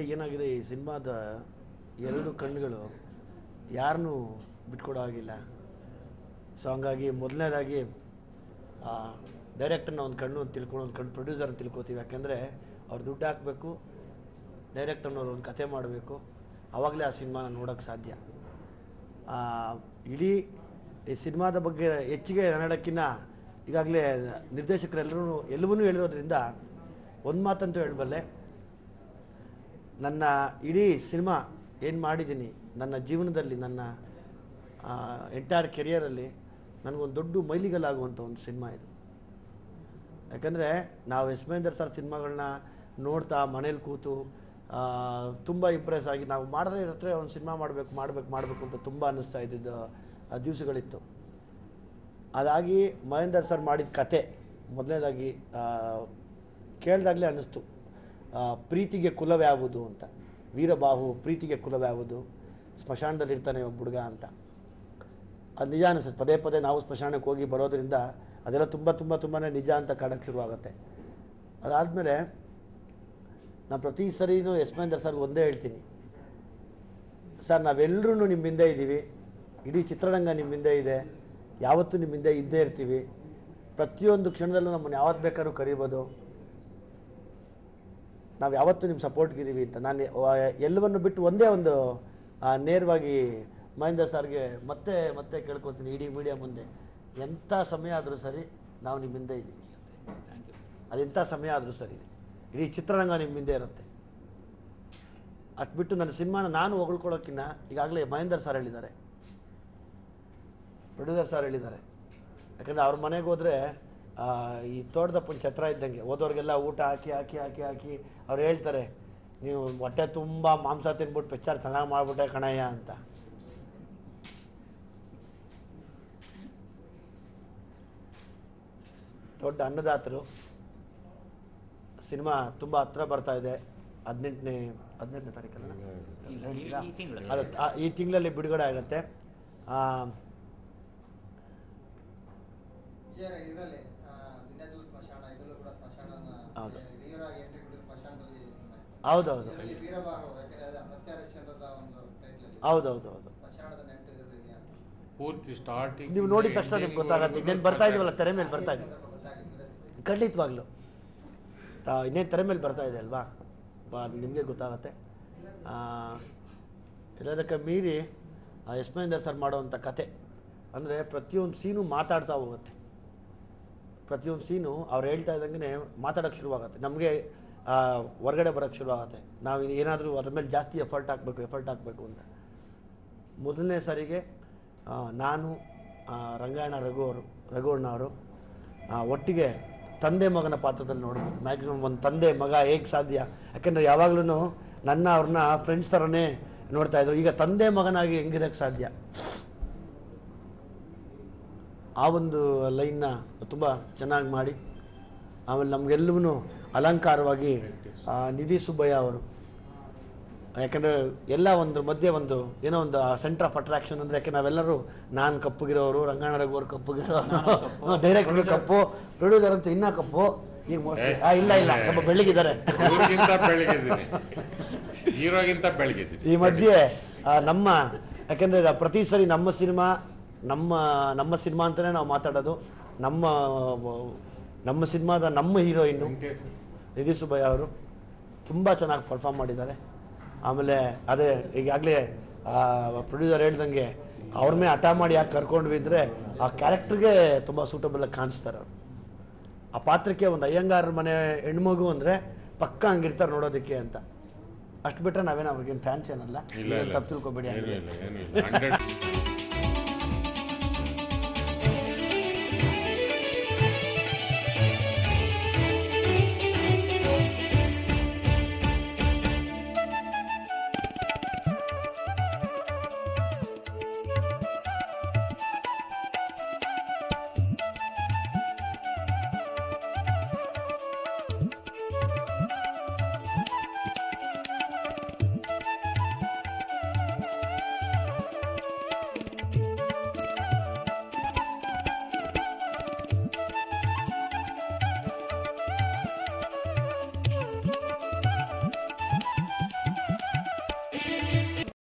ಏನಾಗಿದೆ ಈ ಸಿನಿಮಾದ ಎರಡು ಕಣ್ಣುಗಳು ಯಾರನ್ನೂ ಬಿಟ್ಕೊಡೋ ಆಗಿಲ್ಲ ಸೊ ಹಂಗಾಗಿ ಮೊದಲನೇದಾಗಿ ಡೈರೆಕ್ಟರ್ನ ಒಂದು ಕಣ್ಣು ಅಂತ ತಿಳ್ಕೊಂಡು ಒಂದು ಕಣ್ಣು ಪ್ರೊಡ್ಯೂಸರ್ ಅಂತ ತಿಳ್ಕೊತೀವಿ ಯಾಕೆಂದರೆ ಅವ್ರು ದುಡ್ಡು ಹಾಕಬೇಕು ಡೈರೆಕ್ಟರ್ನವ್ರು ಒಂದು ಕತೆ ಮಾಡಬೇಕು ಆವಾಗಲೇ ಆ ಸಿನಿಮಾನ ನೋಡೋಕ್ಕೆ ಸಾಧ್ಯ ಆ, ಇಡೀ ಈ ಸಿನಿಮಾದ ಬಗ್ಗೆ ಹೆಚ್ಚಿಗೆ ಹೇಳೋಕ್ಕಿಂತ ಈಗಾಗಲೇ ನಿರ್ದೇಶಕರೆಲ್ಲರೂ ಎಲ್ಲವನ್ನೂ ಹೇಳಿರೋದ್ರಿಂದ ಒಂದು ಮಾತಂತೂ ಹೇಳಬಲ್ಲೆ ನನ್ನ ಇಡೀ ಸಿನಿಮಾ ಏನು ಮಾಡಿದ್ದೀನಿ ನನ್ನ ಜೀವನದಲ್ಲಿ ನನ್ನ ಎಂಟೈರ್ ಕೆರಿಯರಲ್ಲಿ ನನಗೊಂದು ದೊಡ್ಡ ಮೈಲಿಗಲ್ಲಾಗುವಂಥ ಒಂದು ಸಿನಿಮಾ ಇದು ಯಾಕಂದರೆ ನಾವು ಯಶ್ಮೇಂದರ್ ಸರ್ ಸಿನಿಮಾಗಳನ್ನ ನೋಡ್ತಾ ಮನೇಲಿ ಕೂತು ತುಂಬ ಇಂಪ್ರೆಸ್ ಆಗಿ ನಾವು ಮಾಡದೇ ಇರತ್ತೆ ಒಂದು ಸಿನಿಮಾ ಮಾಡಬೇಕು ಮಾಡಬೇಕು ಮಾಡಬೇಕು ಅಂತ ತುಂಬ ಅನ್ನಿಸ್ತಾ ಇದ್ದಿದ್ದು ಆ ದಿವಸಗಳಿತ್ತು ಅದಾಗಿ ಮಹೇಂದರ್ ಸರ್ ಮಾಡಿದ ಕತೆ ಮೊದಲನೇದಾಗಿ ಕೇಳಿದಾಗಲೇ ಅನ್ನಿಸ್ತು ಆ, ಪ್ರೀತಿಗೆ ಕುಲವ್ಯಾವುದು ಅಂತ ವೀರಬಾಹು ಪ್ರೀತಿಗೆ ಕುಲವ್ಯಾವುದು ಸ್ಮಶಾನದಲ್ಲಿ ಇರ್ತಾನೆ ಒಬ್ಬ ಹುಡುಗ ಅಂತ ಅದು ನಿಜ ಅನಿಸುತ್ತೆ ಪದೇ ಪದೇ ನಾವು ಸ್ಮಶಾನಕ್ಕೆ ಹೋಗಿ ಬರೋದ್ರಿಂದ ಅದೆಲ್ಲ ತುಂಬ ತುಂಬ ತುಂಬಾ ನಿಜ ಅಂತ ಕಾಣಕ್ಕೆ ಶುರುವಾಗುತ್ತೆ ಅದಾದಮೇಲೆ ನಾನು ಪ್ರತಿ ಸರಿನೂ ಯಶ್ಮೇಂದರ್ ಸರ್ಗೆ ಒಂದೇ ಹೇಳ್ತೀನಿ ಸರ್ ನಾವೆಲ್ಲರೂ ನಿಮ್ಮ ಹಿಂದೆ ಇದ್ದೀವಿ ಇಡೀ ಚಿತ್ರರಂಗ ನಿಮ್ಮ ಹಿಂದೆ ಇದೆ ಯಾವತ್ತೂ ನಿಮ್ಮ ಹಿಂದೆ ಇದ್ದೇ ಇರ್ತೀವಿ ಪ್ರತಿಯೊಂದು ಕ್ಷಣದಲ್ಲೂ ನಮ್ಮನ್ನು ಯಾವತ್ತು ಬೇಕಾದ್ರೂ ಕರಿಬೋದು ನಾವು ಯಾವತ್ತೂ ನಿಮ್ಮ ಸಪೋರ್ಟ್ಗಿದ್ದೀವಿ ಅಂತ ನಾನು ವ- ಎಲ್ಲವನ್ನು ಬಿಟ್ಟು ಒಂದೇ ಒಂದು ಆ, ನೇರವಾಗಿ ಮಹೇಂದ್ರ ಸರ್ಗೆ ಮತ್ತೆ ಮತ್ತೆ ಕೇಳ್ಕೊತೀನಿ ಇಡೀ ಮೀಡಿಯಾ ಮುಂದೆ ಎಂಥ ಸಮಯ ಆದರೂ ಸರಿ ನಾವು ನಿಮ್ಮ ಹಿಂದೆ ಇದ್ದೀವಿ ಅದೆಂಥ ಸಮಯ ಆದರೂ ಸರಿ ಇಡೀ ಚಿತ್ರರಂಗ ನಿಮ್ಮ ಹಿಂದೆ ಇರುತ್ತೆ ಅಷ್ಟು ಬಿಟ್ಟು ನನ್ನ ಸಿನಿಮಾನ ನಾನು ಹೊಗಳ್ಕೊಳ್ಳೋಕ್ಕಿಂತ ಈಗಾಗಲೇ ಮಹೇಂದರ್ ಸರ್ ಹೇಳಿದ್ದಾರೆ ಪ್ರೊಡ್ಯೂಸರ್ ಸರ್ ಹೇಳಿದ್ದಾರೆ ಯಾಕಂದರೆ ಅವ್ರ ಮನೆಗೆ ಹೋದರೆ ಈ ತೋಟದಪ್ಪನ ಛತ್ರ ಇದ್ದಂಗೆ ಹೋದವ್ರಿಗೆಲ್ಲ ಊಟ ಹಾಕಿ ಹಾಕಿ ಹಾಕಿ ಹಾಕಿ ಅವ್ರು ಹೇಳ್ತಾರೆ ನೀವು ಹೊಟ್ಟೆ ತುಂಬ ಮಾಂಸ ತಿನ್ಬಿಟ್ಟು ಪಿಕ್ಚರ್ ಚೆನ್ನಾಗಿ ಮಾಡ್ಬಿಟ್ಟೆ ಕಣಯ್ಯ ಅಂತ ದೊಡ್ಡ ಅನ್ನದಾತರು ಸಿನಿಮಾ ತುಂಬ ಹತ್ರ ಬರ್ತಾ ಇದೆ ಹದಿನೆಂಟನೇ ಹದಿನೆಂಟನೇ ತಾರೀಕಲ್ಲ ಹೇಳ್ತೀರಾ? ಈ ತಿಂಗಳು. ಅದು ಆ- ಈ ತಿಂಗಳಲ್ಲಿ ಬಿಡುಗಡೆ ಆಗುತ್ತೆ ಆ, ವಿಜಯ ಇದರಲ್ಲಿ ದಿನದಲ್ಲೂ ಸ್ಮಶಾನ ಇದರಲ್ಲೂ ಕೂಡ ಸ್ಮಶಾನನ ಹೌದು. ವೀರರಾಗಿ ಎಂಟ್ರಿ ಕೊಡಿದ ಸ್ಮಶಾನದಲ್ಲಿ ಹೌದೌದು ಇದರಲ್ಲಿ ವೀರಬಾಹು ಯಾಕಂದ್ರೆ ಅದು ಮತ್ತೆ ಹರಿಶ್ಚಂದ್ರದ ಒಂದು ಟೈಟ್ಲ್ ಹೌದೌದು ಹೌದು ಸ್ಮಶಾನದ ನೆಂಟು ಇದರಲ್ಲಿ ಇದೆಯಾ ಪೂರ್ತಿ ಸ್ಟಾರ್ಟಿಂಗ್ ನೀವು ನೋಡಿದ ತಕ್ಷಣ ನಿಮ್ಗೆ ಗೊತ್ತಾಗತ್ತೆ ಇನ್ನೇನು ಬರ್ತಾ ಇದೀವಲ್ಲ ತೆರೆ ಮೇಲೆ ಬರ್ತಾ ಇದೆ ಸ್ವಲ್ಪ ಗೊತ್ತಾಗಿದ್ರೆ ಖಂಡಿತವಾಗ್ಲು ತಾ- ಇನ್ನೇನು ತೆರೆ ಮೇಲೆ ಬರ್ತಾ ಇದೆ ಅಲ್ವಾ ಬಾ ನಿಮಗೆ ಗೊತ್ತಾಗತ್ತೆ ಆ, ಎಲ್ಲದಕ್ಕೆ ಮೀರಿ ಆ ಯಶ್ಮೇಂದರ್ ಸರ್ ಮಾಡೋವಂಥ ಕತೆ ಅಂದರೆ ಪ್ರತಿಯೊಂದು ಸೀನು ಮಾತಾಡ್ತಾ ಹೋಗುತ್ತೆ ಪ್ರತಿಯೊಂದು ಸೀನು ಅವ್ರು ಹೇಳ್ತಾ ಇದ್ದಂಗೆ ಮಾತಾಡೋಕ್ಕೆ ಶುರುವಾಗುತ್ತೆ ನಮಗೆ ಹೊರಗಡೆ ಬರೋಕ್ಕೆ ಶುರುವಾಗುತ್ತೆ ನಾವು ಏನಾದರೂ ಅದ್ರ ಮೇಲೆ ಜಾಸ್ತಿ ಎಫರ್ಟ್ ಹಾಕಬೇಕು ಎಫರ್ಟ್ ಹಾಕಬೇಕು ಅಂತ ಮೊದಲನೇ ಸಾರಿಗೆ ಆ, ನಾನು ಆ, ರಂಗಾಯಣ ರಘು ಅವರು ರಘುವಣ್ಣ ಅವರು ಆ, ಒಟ್ಟಿಗೆ ತಂದೆ ಮಗನ ಪಾತ್ರದಲ್ಲಿ ನೋಡ್ಬೋದು ಮ್ಯಾಕ್ಸಿಮಮ್ ಒಂದು ತಂದೆ ಮಗ ಹೇಗೆ ಸಾಧ್ಯ ಯಾಕೆಂದರೆ ಯಾವಾಗಲೂ ನನ್ನ ಅವ್ರನ್ನ ಫ್ರೆಂಡ್ಸ್ ಥರನೇ ನೋಡ್ತಾ ಇದ್ರು ಈಗ ತಂದೆ ಮಗನಾಗಿ ಹೆಂಗಿರೋಕ್ಕೆ ಸಾಧ್ಯ ಆ ಒಂದು ಲೈನ್ನ ತುಂಬ ಚೆನ್ನಾಗಿ ಮಾಡಿ ಆಮೇಲೆ ನಮಗೆಲ್ಲವೂ ಅಲಂಕಾರವಾಗಿ ಆ, ನಿಧಿ ಸುಬ್ಬಯ್ಯ ಅವರು ಯಾಕಂದರೆ ಎಲ್ಲ ಒಂದು ಮಧ್ಯೆ ಒಂದು ಏನೋ ಒಂದು ಸೆಂಟರ್ ಆಫ್ ಅಟ್ರಾಕ್ಷನ್ ಅಂದರೆ ಯಾಕೆ ನಾವೆಲ್ಲರೂ ನಾನು ಕಪ್ಪಗಿರೋರು ರಂಗಣ್ಣ ರಘುವರು ಕಪ್ಪಗಿರೋರು ಡೈರೆಕ್ಟರ್ ಕಪ್ಪು ಪ್ರೊಡ್ಯೂಸರ್ ಅಂತೂ ಇನ್ನೂ ಕಪ್ಪು ಈಗ mostly- ಆ, ಇಲ್ಲ ಇಲ್ಲ ಸ್ವಲ್ಪ ಬೆಳ್ಳಗಿದ್ದಾರೆ ಇವ್ರಿಗಿಂತ ಬೆಳಗಿದ್ದೀನಿ ಹೀರೋಗಿಂತ ಬೆಳಗಿದ್ದೀನಿ ಈ ಮಧ್ಯೆ ಆ, ನಮ್ಮ ಯಾಕೆಂದರೆ ಪ್ರತಿ ಸರಿ ನಮ್ಮ ಸಿನಿಮಾ ನಮ್ಮ ನಮ್ಮ ಸಿನಿಮಾ ಅಂತಲೇ ನಾವು ಮಾತಾಡೋದು ನಮ್ಮ ನಮ್ಮ ಸಿನಿಮಾದ ನಮ್ಮ ಹೀರೋಯಿನ್ನು ನಿಧಿ ಸುಬ್ಬಯ್ಯ ಅವರು ತುಂಬ ಚೆನ್ನಾಗಿ ಪರ್ಫಾರ್ಮ್ ಮಾಡಿದ್ದಾರೆ ಆಮೇಲೆ ಅದೇ ಈಗಾಗಲೇ ಪ್ರೊಡ್ಯೂಸರ್ ಹೇಳ್ದಂಗೆ ಅವ್ರ ಮೇಲೆ ಹಠ ಮಾಡಿ ಯಾಕೆ ಕರ್ಕೊಂಡ್ವಿ ಅಂದರೆ ಆ ಕ್ಯಾರೆಕ್ಟ್ರಿಗೆ ತುಂಬ ಸೂಟಬಲ್ ಆಗಿ ಕಾಣಿಸ್ತಾರೆ ಅವರು ಆ ಪಾತ್ರಕ್ಕೆ ಒಂದು ಅಯ್ಯಂಗಾರ ಮನೆ ಹೆಣ್ಮಗು ಅಂದರೆ ಪಕ್ಕ ಹಂಗಿರ್ತಾರೆ ನೋಡೋದಕ್ಕೆ ಅಂತ ಅಷ್ಟು ಬಿಟ್ಟರೆ ನಾವೇನು ಅವ್ರಿಗೇನು ಫ್ಯಾನ್ಸ್ ಏನಲ್ಲ ಇಲ್ಲ ಇಲ್ಲ ತಪ್ಪು ತಿಳ್ಕೊಬೇಡಿ ಏನು ಇಲ್ಲ ಏನು ಇಲ್ಲ ಹಂಡ್ರೆಡ್